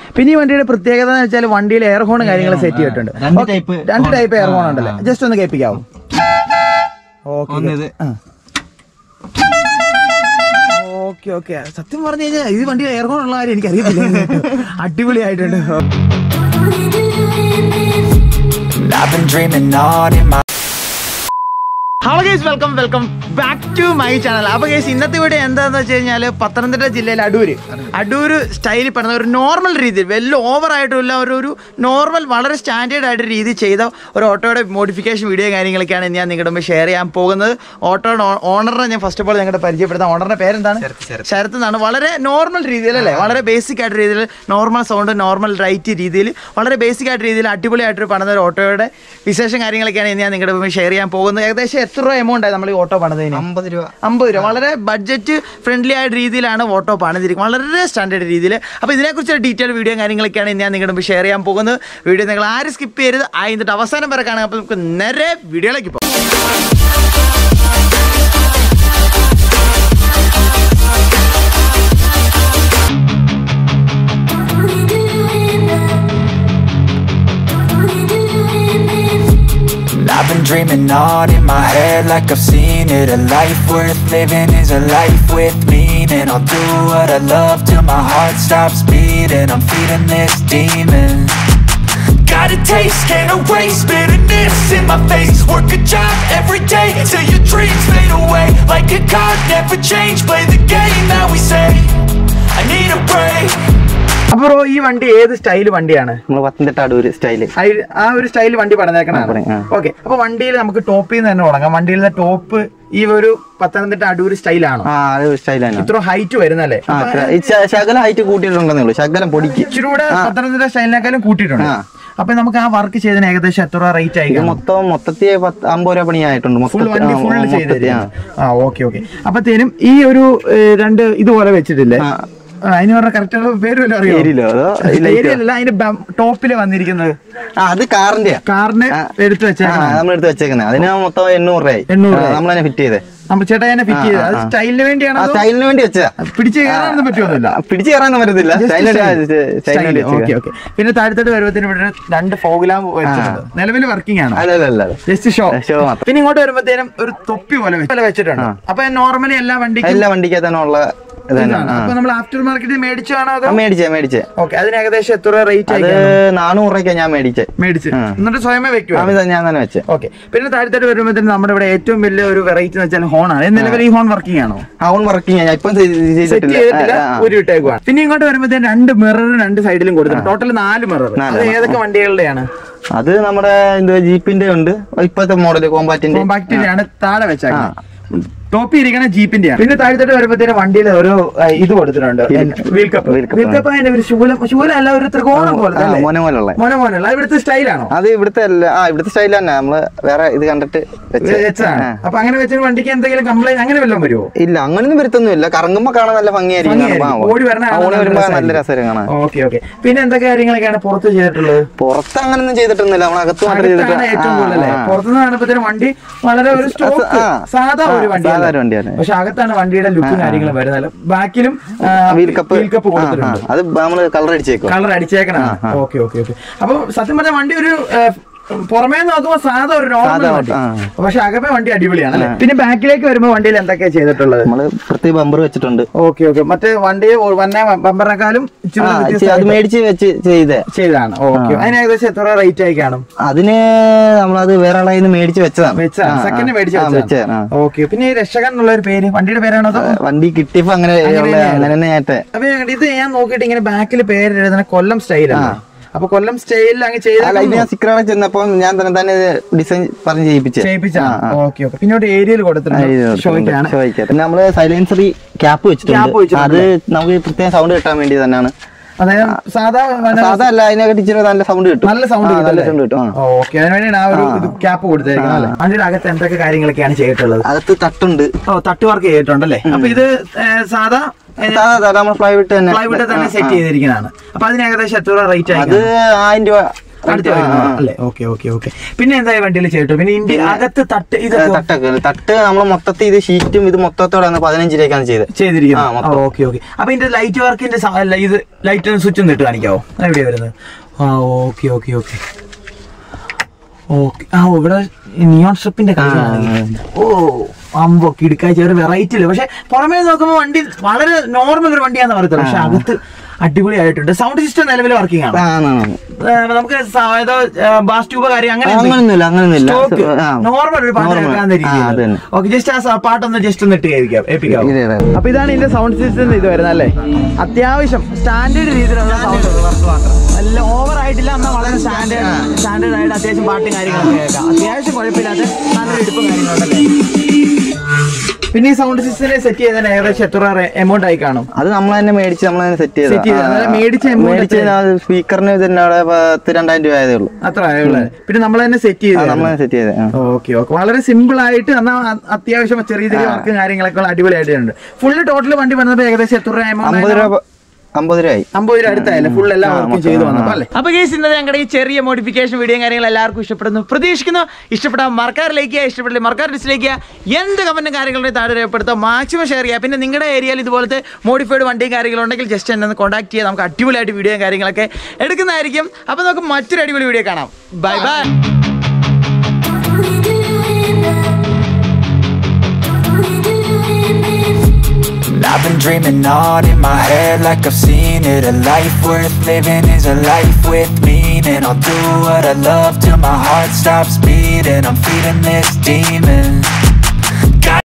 പിന്നെ ഈ വണ്ടിയുടെ പ്രത്യേകത എന്ന് വെച്ചാൽ വണ്ടിയിൽ എയർ ഹോൺ കാര്യങ്ങൾ സെറ്റ് ചെയ്തിട്ടുണ്ട് രണ്ട് ഓക്കേ, type രണ്ട് horn. ടൈപ്പ് എയർ ഹോൺ ആ, ഉണ്ടല്ലേ ആ. ജസ്റ്റ് ഒന്ന് കേൾപ്പിക്കാവോ ഒന്ന് ഇത്. ഓക്കെ ഓക്കെ സത്യം പറഞ്ഞു കഴിഞ്ഞാൽ ഈ വണ്ടി എയർ ഹോൺ ഉള്ള കാര്യം എനിക്ക് അറിയത്തില്ല അടിപൊളിയായിട്ടുണ്ട് I've been dreaming on in my hello guys welcome welcome back to my channel അപ്പൊ ഗൈസ് ഇന്നത്തെ വീഡിയോ എന്താന്ന് വെച്ച് കഴിഞ്ഞാൽ പത്തനംതിട്ട ജില്ലയിലെ അടൂര് അടൂര് സ്റ്റൈലിൽ പറഞ്ഞ ഒരു നോർമൽ രീതിയിൽ വലിയ ഓവർ ആയിട്ടുള്ള ഒരു ഒരു നോർമൽ വളരെ സ്റ്റാൻഡേർഡ് ആയിട്ട് രീതി ചെയ്ത ഒരു ഓട്ടോയുടെ മോഡിഫിക്കേഷൻ വീഡിയോ കാര്യങ്ങളൊക്കെയാണ് ഞാൻ നിങ്ങളുടെ മുമ്പ് ഷെയർ ചെയ്യാൻ പോകുന്നത് ഓട്ടോയുടെ ഓണറിനെ ഞാൻ ഫസ്റ്റ് ഓഫ് ഓൾ ഞങ്ങളുടെ പരിചയപ്പെടുത്താം ഓണറിന്റെ പേരെന്താണ് ശരത്ത് എന്നാണ് വളരെ നോർമൽ രീതിയിൽ അല്ലേ വളരെ ബേസിക് ആയിട്ട് രീതിയിൽ നോർമൽ സൗണ്ട് നോർമൽ റൈറ്റ് രീതിയിൽ വളരെ ബേസിക് ആയിട്ട് രീതിയിൽ അടിപൊളിയായിട്ട് പണിത ഒരു ഓട്ടോയുടെ വിശേഷം കാര്യങ്ങളൊക്കെയാണ് ഇന്ന് ഞാൻ നിങ്ങളുടെ മുമ്പ് ഷെയർ ചെയ്യാൻ പോകുന്നത് ഏകദേശം എത്ര രൂപ എമൗണ്ട് ആയി നമ്മൾ ഈ ഓട്ടോ പണിതതിന് അമ്പത് രൂപ അമ്പത് രൂപ വളരെ ബഡ്ജറ്റ് ഫ്രണ്ട്ലി ആയ രീതിയിലാണ് ഓട്ടോ പണിതിരിക്കുന്നത് വളരെ സ്റ്റാൻഡേർഡ് രീതിയിൽ അപ്പോൾ ഇതിനെക്കുറിച്ച് ഡീറ്റെയിൽ വീഡിയോ കാര്യങ്ങളൊക്കെയാണ് ഇന്ന് ഞാൻ നിങ്ങളുടെ മുമ്പ് ഷെയർ ചെയ്യാൻ പോകുന്നത് വീഡിയോ നിങ്ങൾ ആരും സ്കിപ്പ് ചെയ്യരുത് ആ എന്നിട്ട് അവസാനം വരെ കാണുക അപ്പോൾ നമുക്ക് നേരെ വീഡിയോയിലേക്ക് പോകാം I've been dreaming on in my head like I've seen it A life worth living is a life with meaning I'll do what I love till my heart stops beating I'm feeding this demon Got a taste, can't erase bitterness in my face Work a job every day till your dreams fade away Like a card, never change, play the game that we say I need a break അപ്പോൾ ഈ വണ്ടി ഏത് style വണ്ടിയാണ് നമ്മള് Pathanamthitta Adoor style അയി- ആ ഒരു style വണ്ടി ആ, പണിതേക്കണം പണി, ആ. ഓക്കെ അപ്പൊ വണ്ടിയിൽ നമുക്ക് ടോപ്പിൽ നിന്ന് തന്നെ തുടങ്ങാം വണ്ടിയിലെ ടോപ്പ് ഈ ഒരു പത്തനംതിട്ട അടൂർ സ്റ്റൈലാണോ ആ അത് സ്റ്റൈൽ തന്നെ ഇത്ര ഹൈറ്റ് വരുന്നല്ലേ ആ ഇത്ര- ഈ ശ- ശകലം ഹൈറ്റ് കൂട്ടിയിട്ടുണ്ടെന്നേ ഉള്ളൂ ശകലം പൊടിക്ക് ഇച്ചിരി കൂടെ പത്തനംതിട്ട സ്റ്റൈലിനേക്കാളും കൂട്ടിയിട്ടുണ്ട് ആ. അപ്പൊ നമുക്ക് ആ വർക്ക് ചെയ്തതിന് ഏകദേശം എത്ര രൂപ റേറ്റ് ആയി ഇത് മൊത്തം മൊത്തത്തിൽ പത്ത് അമ്പത് രൂപ പണിയായിട്ടുണ്ട് ഫുൾ മൊത്തത്തിൽ വണ്ടി ആ, ഫുൾ മൊത്തത്തിൽ, ചെയ്ത് ആ. ആ ഓക്കെ ഓക്കെ അപ്പത്തേനും ഈ ഒരു ഏ, രണ്ട് ഇതുപോലെ വെച്ചിട്ടില്ലേ ആ. ആ, അതിന് പറഞ്ഞ കറക്റ്റ് പേര് വല്ലതും അറിയോ ഏരിയയിലോ അതോ light ഓ? ഏരിയല്ല അതിന്റെ ടോപ്പില് വന്നിരിക്കുന്നത് ആ അത് കാറിന്റെയാ കാറിന് എടുത്ത് ആ വെച്ചേക്കണം നമ്മൾ എടുത്ത് വെച്ചേക്കുന്നത് അതിന് മൊത്തം എണ്ണൂറ് രൂപയായി എണ്ണൂറ് രൂപയായി. നമ്മൾ തന്നെ ഫിറ്റ് ചെയ്തേ നമ്മൾ ചേട്ടാ തന്നെ ഫിറ്റ് ചെയ്ത് അത് ആ, ആ. സ്റ്റൈലിന് വേണ്ടിയാണോ ആ അതോ സ്റ്റൈലിന് വേണ്ടി വെച്ചതാ പിടിച്ച് കയറാനൊന്നും പറ്റുമൊന്നുമില്ല ആ, പിടിച്ച് കയറാനൊന്നും പറ്റത്തില്ല സ്റ്റൈലിന് വേണ്ടി സ്റ്റൈലിന് വേണ്ടി ഓക്കെ വെച്ചേക്കുക. ഓക്കെ പിന്നെ താഴത്തോട്ട് വരുമ്പോഴത്തേനും ഇവിടെ രണ്ട് ഫോഗ്ലാം വെച്ചിട്ടുണ്ട് നിലവിൽ വർക്കിംഗ് ആണ് അല്ല അല്ല അല്ല അല്ല. ജസ്റ്റ് ഷോ ഷോ മാത്രം. പിന്നെ ഇങ്ങോട്ട് വരുമ്പോഴത്തേനും ഒരു തൊപ്പി പോലെ വെച്ച്- പോലെ വെച്ചിട്ടുണ്ട് അപ്പൊ നോർമലി എല്ലാ വണ്ടിക്കും എല്ലാ വണ്ടിക്കകത്താണ് ഉള്ള ഇത് തന്നെ ഇതാണ്. അപ്പൊ നമ്മൾ ആഫ്റ്റർ മാർക്കറ്റിൽ മേടിച്ചാണോ അതോ ആ, മേടിച്ചേ മേടിച്ചേ ഓക്കെ അതിന് ഏകദേശം എത്ര രൂപ റേറ്റ് അത് ആയി നാനൂറ് രൂപയ്ക്കാ ഞാൻ മേടിച്ചേ മേടിച്ച് ആ. എന്നിട്ട് സ്വയമേ വെക്കുക ആ, ഇത് ഞാൻ തന്നെ വെച്ചേ ഓക്കെ പിന്നെ താഴത്തോട്ട് വരുമ്പോഴത്തേനും നമ്മുടെ ഇവിടെ ഏറ്റവും വലിയ ഒരു വെറൈറ്റി എന്ന് വെച്ചാൽ ഹോൺ ആണ് നിലവിൽ ഈ ഹോൺ വർക്കിംഗ് ആണോ അവൻ വർക്കിംഗ് ഞാൻ ഇപ്പം ചെയ്ത് സെറ്റ് ചെയ്തിട്ടില്ല ചെയ്തിട്ടില്ല ആ, ആ. ഒരു ഇട്ടേക്കുവാണ് പിന്നെ ഇങ്ങോട്ട് വരുമ്പോഴത്തേനും രണ്ട് മിറർ രണ്ട് സൈഡിലും കൊടുത്തിട്ടുണ്ട് ടോട്ടൽ നാല് മിറർ നാല് അത് ഏതൊക്കെ വണ്ടികളുടെയാണ് അത് നമ്മുടെ എന്തുവാ ജീപ്പിന്റെ ഉണ്ട് ഇപ്പോഴത്തെ മോഡൽ കോമ്പാറ്റിന്റെ കോമ്പാക്റ്റിന്റെ ആണ് താഴെ വെച്ചേക്കുന്നത് ടോപ്പ് ഇരിക്കണ ജീപ്പിന്റെ ആണ് പിന്നെ താഴത്തോട്ട് വരുമ്പോഴത്തേനും വണ്ടിയിൽ ഒരു ആ, ഇത് കൊടുത്തിട്ടുണ്ട് wheel cup wheel cup. Wheel cup അതിന്റെ ഒരു ശൂലം ശൂലം അല്ല ഒരു ത്രികോണം പോലെ ആ, മോനെ പോലുള്ള മോനെ മോനുള്ള ഇവിടുത്തെ സ്റ്റൈലാണോ അത് ഇവിടുത്തെ അല്ല ആ ഇവിടുത്തെ സ്റ്റൈൽ തന്നെ നമ്മള് വേറെ ഇത് കണ്ടിട്ട് വെച്ചേ. വെച്ചതാണ് ആ. അപ്പൊ അങ്ങനെ വെച്ച വണ്ടിക്ക് എന്തെങ്കിലും കംപ്ലൈന്റ് അങ്ങനെ വല്ലതും വരുമോ ഇല്ല അങ്ങനൊന്നും വരുത്തൊന്നുമില്ല കറങ്ങുമ്പോ കാണാൻ നല്ല ഭംഗിയായിരിക്കും ഭംഗിയായിരിക്കും. കാണുമ്പോ. ഓടി വരണ ആ, കാണാൻ ഓടി നല്ല വരുമ്പോ രസായിരിക്കും. നല്ല രസം കാണാൻ ഓക്കെ ഓക്കെ പിന്നെ എന്തൊക്കെ കാര്യങ്ങളൊക്കെയാണ് പുറത്ത് ചെയ്തിട്ടുള്ളത് പുറത്ത് അങ്ങനൊന്നും ചെയ്തിട്ടൊന്നുമില്ല നമ്മളകത്ത് മാത്രം ചെയ്തിട്ട് അകത്താണ് ഏറ്റവും കൂടുതൽ അല്ലേ ആ, ആ. പുറത്തുനിന്ന് കാണുമ്പോഴത്തേനും വണ്ടി വളരെ ഒരു സ്റ്റോക്ക് ആ. സാധാ ഒരു ആ, വണ്ടി സാധാ ഒരു വണ്ടിയാണ്. പക്ഷെ അകത്താണ് വണ്ടിയുടെ ലുക്കും കാര്യങ്ങളും വരുന്നത് ബാക്കിലും വീൽ കപ്പ് വീൽ കപ്പ് ആ, ആ. കൊടുത്തിട്ടുണ്ട് അത് നമ്മള് കളർ അടിച്ചേക്കും കളർ അടിച്ചേക്കണം ഓക്കെ ഓക്കെ ഓക്കെ അപ്പൊ സത്യം പറഞ്ഞ വണ്ടി ഒരു ആ, പുറമേ നോക്കുമ്പോ സാധാ ഒരു നോർമൽ സാധാ വണ്ടി ആ. പക്ഷെ അകമേ വണ്ടി അടിപൊളിയാണ് അല്ലേ പിന്നെ ബാക്കിലേക്ക് വരുമ്പോ വണ്ടിയിൽ എന്തൊക്കെയാ ചെയ്തിട്ടുള്ളത് നമ്മള് പ്രത്യേക ബമ്പർ വെച്ചിട്ടുണ്ട് ഓക്കെ ഓക്കെ മറ്റേ വണ്ടി വന്ന ബമ്പറിനെക്കാളും ഇച്ചിരി ആ, കൂടെ ചെ- അത് വ്യത്യസ്തമായിട്ട് മേടിച്ച് വെച്ച് ചെയ്തേ ചെയ്തതാണ് ഓക്കെ അതിന് ഏകദേശം എത്ര റേറ്റ് ആയി കാണും അതിന് നമ്മളത് വേറെ ആളെ കയ്യിന്ന് മേടിച്ച് വെച്ചതാണ് വെച്ചാ ആ, ആ. സെക്കൻഡ് മേടിച്ച് ആ, വെച്ചേ, ആ. ഓക്കെ പിന്നെ ഈ രക്ഷകൻ എന്നുള്ള ഒരു പേര് വണ്ടിയുടെ പേരാണോ അതോ വണ്ടി കിട്ടിയപ്പോ അങ്ങനെ അങ്ങനെ ഉള്ള- തന്നെയാണ്. അങ്ങനെ തന്നെ ആയിട്ടെ അപ്പൊ ഞാൻ- ഇത് ഞാൻ നോക്കിയിട്ട് ഇങ്ങനെ ബാക്കിൽ പേര് എഴുതുന്ന കൊല്ലം സ്റ്റൈലാണ് അപ്പൊ കൊല്ലം സ്റ്റൈലിൽ അങ്ങ് അല്ല ഇത് ഞാൻ ചെയ്ത സിക്കറ ചെന്നപ്പോ ഞാൻ തന്നെ തന്നെ ഡിസൈൻ പറഞ്ഞ് ചെയ്യിപ്പിച്ചേ ചെയ്യിപ്പിച്ചാണ് ഓക്കെ ഓക്കെ പിന്നെ ഒരു ഏരിയയിൽ കൊടുത്തിട്ടുണ്ട് ഷോയ്ക്കാണ് ഷോയ്ക്ക് പിന്നെ നമ്മള് സൈലൻസറി ക്യാപ്പ് Cap വെച്ചിട്ടുണ്ട് വെച്ചിട്ടുണ്ട്. അത് നമുക്ക് പ്രത്യേകം സൗണ്ട് കിട്ടാൻ വേണ്ടി തന്നെയാണ് അതായത് സാധാ വല്ല- സാധാ അല്ല അതിനെക്കാട്ടി ഇച്ചിരി നല്ല സൗണ്ട് കിട്ടും നല്ല സൗണ്ട് ആ, നല്ല കിട്ടും സൗണ്ട് കിട്ടും ആ. ഓക്കെ അതിന് വേണ്ടിയാണ് ആ ഒരു ക്യാപ്പ് കൊടുത്തിരിക്കുന്നത് അല്ലേ വണ്ടിയുടെ അകത്ത് എന്തൊക്കെ കാര്യങ്ങളൊക്കെയാണ് ചെയ്തിട്ടുള്ളത് അകത്ത് തട്ടുണ്ട് ഓ തട്ട് വർക്ക് ചെയ്തിട്ടുണ്ടല്ലേ അപ്പൊ ഇത് ഏ, സാധാ സാധാ സാധാ നമ്മൾ ഫ്ലൈവിട്ട് തന്നെ പ്ലൈവുഡ് തന്നെ സെറ്റ് ചെയ്തിരിക്കുന്നതാണ് അപ്പൊ അതിന് ഏകദേശം എത്ര രൂപ റേറ്റ് അത് ആയി ആയിരം രൂപ അടുത്ത് ആ, വരുന്നത് ആ. അല്ലേ ഓക്കെ ഓക്കെ ഓക്കെ പിന്നെ എന്താ വണ്ടിയിൽ ചേട്ടോ പിന്നെ ഇതിന്റെ അകത്ത് തട്ട് ഇത് തട്ടൊക്കെ ഉണ്ട്. തട്ട് നമ്മൾ മൊത്തത്തിൽ ഇത് ഷീറ്റും ഇത് മൊത്തത്തോടെ വന്ന് പതിനഞ്ച് രൂപയ്ക്കാണ് ചെയ്തത് ആ, ചെയ്തിരിക്കുന്നത് മൊത്തം. ഓക്കെ ഓക്കെ അപ്പൊ ഇതിന്റെ ലൈറ്റ് വർക്കിന്റെ സ- അല്ല, ഇത് ലൈറ്റ് സ്വിച്ച് ഒന്ന് ഇട്ട് കാണിക്കാവോ എവിടെയാ വരുന്നത് ആ ഓക്കെ ഓക്കെ ഓക്കെ ഓക്കെ ആ ഇവിടെ നിയോൺ സ്ട്രിപ്പിന്റെ ഓ അമ്പോ കിടക്കാഴ്ച ഒരു വെറൈറ്റി ഇല്ല പക്ഷെ പുറമേ നോക്കുമ്പോൾ വണ്ടി വളരെ നോർമൽ ഒരു വണ്ടിയാന്ന് പറയത്തുള്ളൂ പക്ഷെ അകത്ത് അടിപൊളിയായിട്ടുണ്ട് സൗണ്ട് സിസ്റ്റം നിലവിൽ വർക്കിംഗ് ആണ് ആ, ആണ്, ആണ്. ഏ, നമുക്ക് സ- ഏതോ ബാസ് ട്യൂബ് കാര്യം അങ്ങനെ അങ്ങനൊന്നുമില്ല അങ്ങനൊന്നുമില്ല ആ. നോർമൽ ഒരു പാട്ട് Normal. കേൾക്കാവുന്ന ആ, അത് രീതിയിൽ തന്നെ. ഓക്കെ ജസ്റ്റ് ആ സ- പാട്ടൊന്ന് ജസ്റ്റ് ഒന്ന് ഇട്ട് കേൾക്കാം ഏൽപ്പിക്കാം ഇത് ഇതാ. അപ്പൊ ഇതാണ് ഇതിന്റെ സൗണ്ട് സിസ്റ്റം ഇത് വരുന്നത് അല്ലേ അത്യാവശ്യം സ്റ്റാൻഡേർഡ് രീതിയിലുള്ള സൗണ്ട് നല്ല ഓവർ ആയിട്ടില്ല എന്നാൽ വളരെ സ്റ്റാൻഡേർഡ് സ്റ്റാൻഡേർഡ് ആയിട്ട് അത്യാവശ്യം പാട്ടും കാര്യങ്ങളൊക്കെ കേൾക്കാം അത്യാവശ്യം കുഴപ്പമില്ലാത്ത നല്ലൊരു എടുപ്പും കാര്യങ്ങളുണ്ടല്ലേ പിന്നെ ഈ സൗണ്ട് സിസ്റ്റത്തിനെ സെറ്റ് ചെയ്തതിന് ഏകദേശം എത്ര എമൗണ്ട് ആയി കാണും അത് നമ്മൾ തന്നെ മേടിച്ച് നമ്മൾ തന്നെ സെറ്റ് Set ചെയ്തത്. ചെയ്തത് അതായത് മേടിച്ച amount മേടിച്ച സ്പീക്കറിന് തന്നെ അവിടെ പത്ത് രണ്ടായിരം രൂപ ആയതേ ഉള്ളൂ അത്ര ആയുള്ളത് പിന്നെ നമ്മൾ തന്നെ സെറ്റ് ആ, നമ്മൾ ചെയ്ത് സെറ്റ് ചെയ്തത് ആ. ഓക്കെ ഓക്കെ വളരെ സിമ്പിൾ ആയിട്ട് എന്നാൽ അത്യാവശ്യം ചെറിയ ചെറിയ വർക്കും കാര്യങ്ങളൊക്കെ അടിപൊളിയായിട്ടുണ്ട് ഫുള്ള് ടോട്ടൽ വണ്ടി വന്നപ്പോൾ ഏകദേശം എത്ര രൂപ amount അമ്പത് ആയിരുന്നു? രൂപ അമ്പത് രൂപയായി അമ്പത് രൂപ അടുത്തായല്ലേ ഫുൾ എല്ലാം ആ, വർക്കും മൊത്തം, ചെയ്തു ആ, വന്നപ്പോൾ ആ. അല്ലേ അപ്പൊ കേസ് ഇന്നത്തെ ഞങ്ങളുടെ ഈ ചെറിയ മോഡിഫിക്കേഷൻ വീഡിയോയും കാര്യങ്ങളും എല്ലാവർക്കും ഇഷ്ടപ്പെടുന്നു പ്രതീക്ഷിക്കുന്നു ഇഷ്ടപ്പെട്ടാൽ മറക്കാർ ലൈക്ക് ചെയ്യുക ഇഷ്ടപ്പെട്ടില്ല മറക്കാർ ഡിസ്ലൈക്ക് ചെയ്യുക എന്ത് കമന്റും കാര്യങ്ങളുടെ താഴെ രേഖപ്പെടുത്തുക മാക്സിമം ഷെയർ ചെയ്യുക പിന്നെ നിങ്ങളുടെ ഏരിയയിൽ ഇതുപോലത്തെ മോഡിഫൈഡ് വണ്ടിയും കാര്യങ്ങളും ഉണ്ടെങ്കിൽ ജസ്റ്റ് എന്നെ ഒന്ന് കോൺടാക്ട് ചെയ്യുക നമുക്ക് അടിപൊളിയായിട്ട് വീഡിയോയും കാര്യങ്ങളൊക്കെ എടുക്കുന്നതായിരിക്കും അപ്പോൾ നമുക്ക് മറ്റൊരു അടിപൊളി വീഡിയോ കാണാം bye bye I've been dreaming on in my head like I've seen it A life worth living is a life with meaning I'll do what I love till my heart stops beating I'm feeding this demon